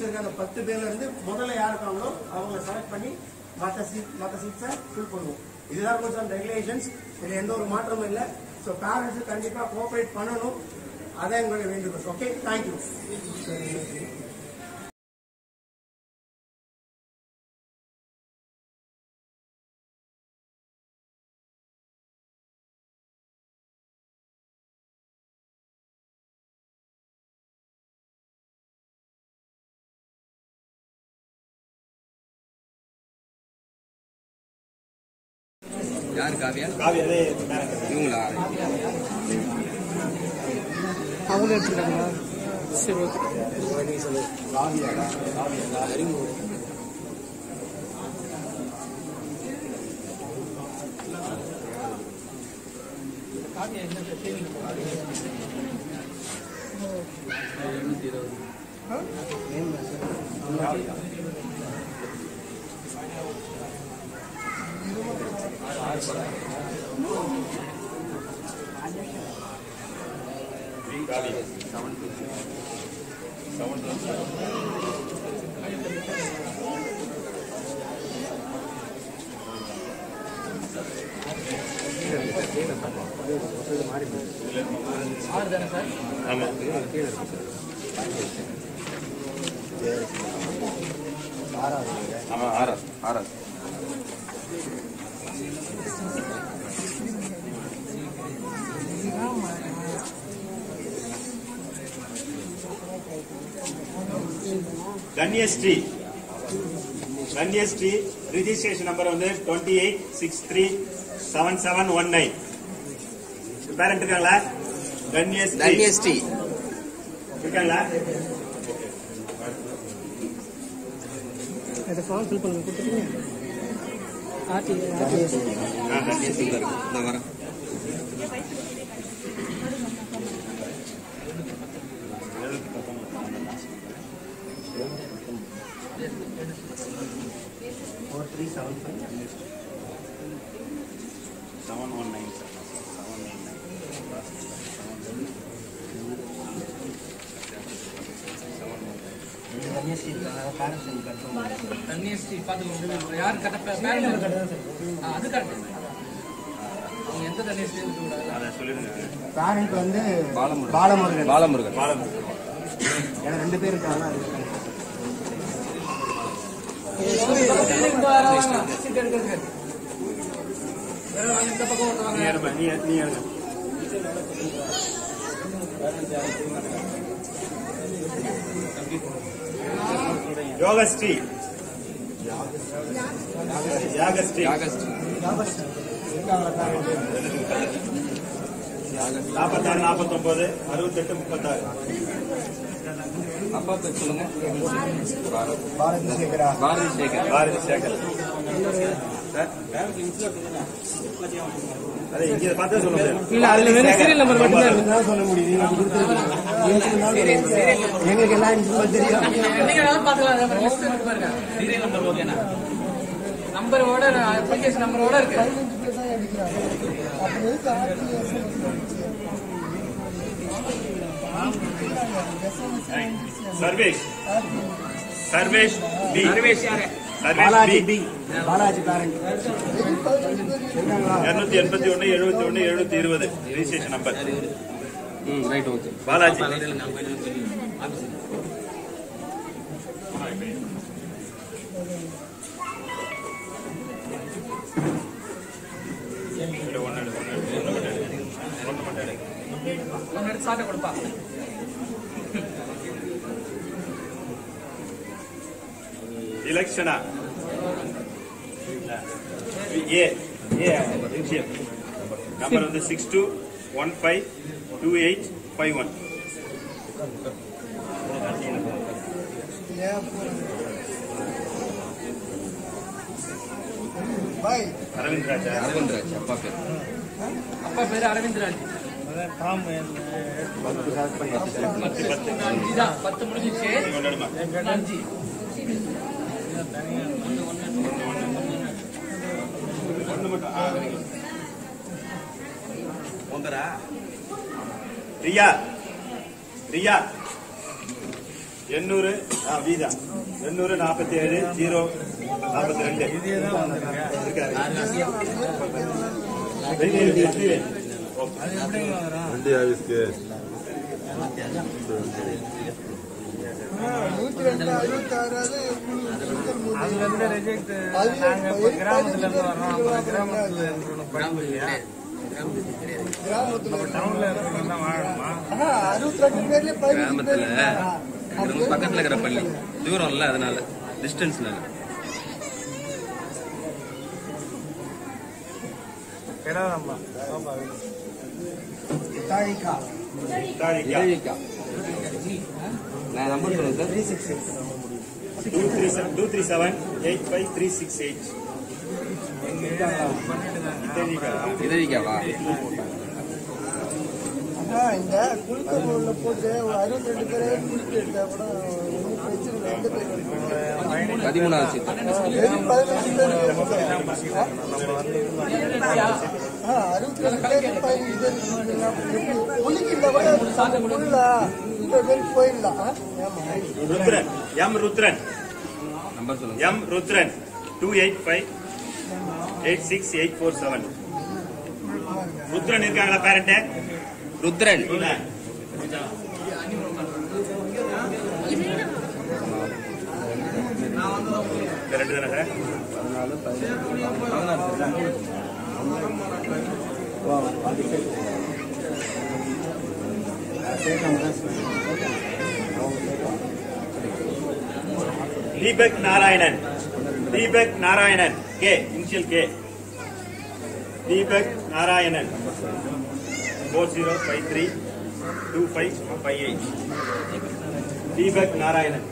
இருக்க அந்த பத்து பேர்ல இருந்து முதல்ல யார் இருக்காங்களோ அவங்கள செலக்ட் பண்ணி மற்ற சீட் மற்ற சீட்ஸை ஃபில் பண்ணுவோம் இதுதான் ரூல்ஸ் அண்ட் ரெகுலேஷன்ஸ் இதுல எந்த ஒரு மாற்றமும் இல்லை ஸோ பேரண்ட்ஸ் கண்டிப்பா கோஆபரேட் பண்ணணும் அதான் எங்களுடைய வேண்டுகோள் ஓகே தேங்க்யூ யார் காவியா காவியா அது இவங்களா அவங்களும் எடுத்துருக்காங்களா சரி ஓகே ஆமா R S R S Kanyashree Kanyashree registration number வந்து twenty eight six three seven seven one nine parent இருக்காங்களா கன்யஸ்ரீ தன்யஸ்ரீ இருக்காங்களா அதை ஃபார்ம் ஃபில் பண்ணுங்க கொடுத்துருங்க ஆர்டி ஆர்டிஎஸ் ஆ, கன்யஸ்ரீ நான் வரேன் seven one nine sir seven nine Dhanyashree பார்த்துக்கோங்க யார் கரெக்டாக பேரண்ட் அது கரெக்ட் அவங்க எந்த தன்னியஸ்ரீ விடாது அதை சொல்லிடுங்க பேரண்ட் வந்து பாலமுருகன். பாலமுருகன் பாலமுருகன் பாலம் ஏன்னா ரெண்டு பேர் இருக்காங்க சீட் எடுக்கிறது இந்த பக்கம் ஒருத்தவங்க நீ எடுப்ப நீ நீ எடுங்க யோகஸ்ரீ யாகஸ்ரீ யாகஸ்ரீ நாற்பத்தாறு நாற்பத்தொன்பது அறுபத்தெட்டு முப்பத்தாறு அப்பா பேர் சொல்லுங்க பாரதி சேகரா பாரதி சேகர் பாரதி சேகர் அதை இங்க பார்த்தா சொல்ல முடியும் இல்ல அதுல வெறும் சீரியல் நம்பர் மட்டும் தான் தான் சொல்ல முடியுது நீங்க கொடுத்துருக்கீங்க எங்களுக்கு எல்லாம் இன்ஃபர்மேஷன் தெரியும் நீங்க வேணாலும் பார்த்துக்கலாம் லிஸ்ட் இருக்கு பாருங்க சீரியல் நம்பர் ஓகேண்ணா நம்பரோட அப்ளிகேஷன் நம்பரோட இருக்கு சர்வேஷ் சர்வேஷ் பி சர்வேஷ் யாரு Sarvesh Balaji B B Balaji parent இருக்காங்களா இருநூத்தி எண்பத்தி ஒன்னு எழுபத்தி ஒன்னு எழுநூத்தி இருபது ரிஜிஸ்ட்ரேஷன் நம்பர் ம் ரைட் ஓகே பாலாஜி இல்ல, ஒண்ணு எடு, ஒண்ணு எடு, ஒண்ணு மட்டும் எடு. ஒண்ணு மட்டும் எடு. ஒன்னு எடுத்து சாட்டை கொடுப்பா இலக்ஷனா ஏ ஏ நம்பர் வந்து six two one five two eight five one Aravind Raja Aravind Raj அப்பா பேர் அப்பா பேரு அரவிந்த் ராஜ் பத்து பத்து அஞ்சு தான் பத்து முடிஞ்சிச்சு ஒன்று எடுமா அஞ்சு ஒன்று மட்டும் ஆ, ரியா ரியா எண்ணூறு ஆ, வீதா எண்ணூறு நாற்பத்தி ஏழு ஜீரோ நாற்பத்தி ரெண்டு இருக்காரு வெற்றி, வெற்றி. ஓகே. வண்டி ஆஃபீஸ்க்கு நூத்தி ரெண்டு அறுபத்தி ஆறாவது அதுல இருந்து ரிஜெக்ட் நாங்க இப்ப கிராமத்துல இருந்து வர்றோம் அப்புறம் கிராமத்துல இருக்கணும் படிப்பு இல்லையா கிராமத்துல டவுன்ல இருக்கணும் தான் வாழணுமா ஆனா அறுபத்தி ரெண்டு பேர்ல பதினஞ்சு பேர் கிராமத்துல இது ரொம்ப பக்கத்துல இருக்கிற பள்ளி தூரம் இல்ல அதனால டிஸ்டன்ஸ்னால கிடாதம்மா ஆமா தாழிக்கா தாழிக்கா. நான் நம்பர் சொல்லுங்க sir three six six two three seven two three seven eight five three six eight இதழிக்காவா ஆனா இந்த குளிக்க உள்ள போட்டு ஒரு அறுபத்தி ரெண்டு பேரே குளிக்க எடுத்தா கூட ஒன்றும் பிரச்சனை இல்லை எந்த பேர் பதிமூணாவது சீட் வெறும் பதினஞ்சு பேர் ஆ, அறுபத்தி ரெண்டு பேர் பதினஞ்சு பேர் குளிக்கின்ற கூட குளிக்கலாம் இந்த பேருக்கு போயிடலாம் ஆ? ஆமா ருத்ரன் எம் ருத்ரன் நம்பர் சொல்லுங்க M Rudran two eight five eight six eight four seven Rudran இருக்காங்களா பேரண்ட் ருத்ரன் ரெண்டு தானே sir Deepak Narayanan Deepak Narayanan K initial K Deepak Narayanan four zero five three two five five eight Deepak Narayanan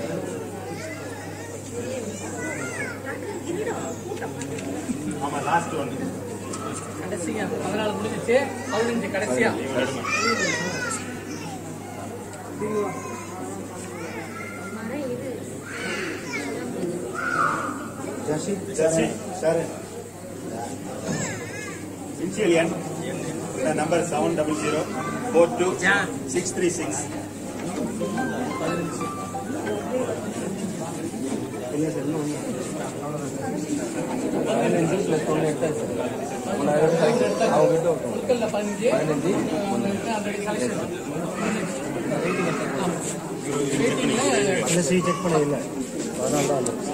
ஆமா லாஸ்ட் ஒன் கடைசியா பதினாலு முடிஞ்சிச்சு பதினஞ்சு கடைசியா ஜஷி Sasi Saran initial N number seven double zero four two six three six குழுக்கள்ல பதினஞ்சு ஆல்ரெடி செலக்ஷன் அந்த சீட் செக் பண்ண இல்லை அதனால தான்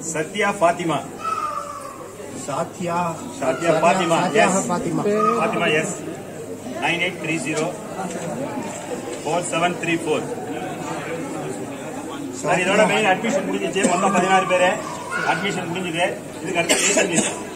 Sathya Fathima Sathya Sathya Fathima Sathya S Fathima Fathima S nine eight three zero four seven three four sir இதோட மெயின் அட்மிஷன் முடிஞ்சிச்சு மொத்தம் பதினாறு பேரு அட்மிஷன் முடிஞ்சது இதுக்கு அடுத்து ரீசன் லிஸ்ட்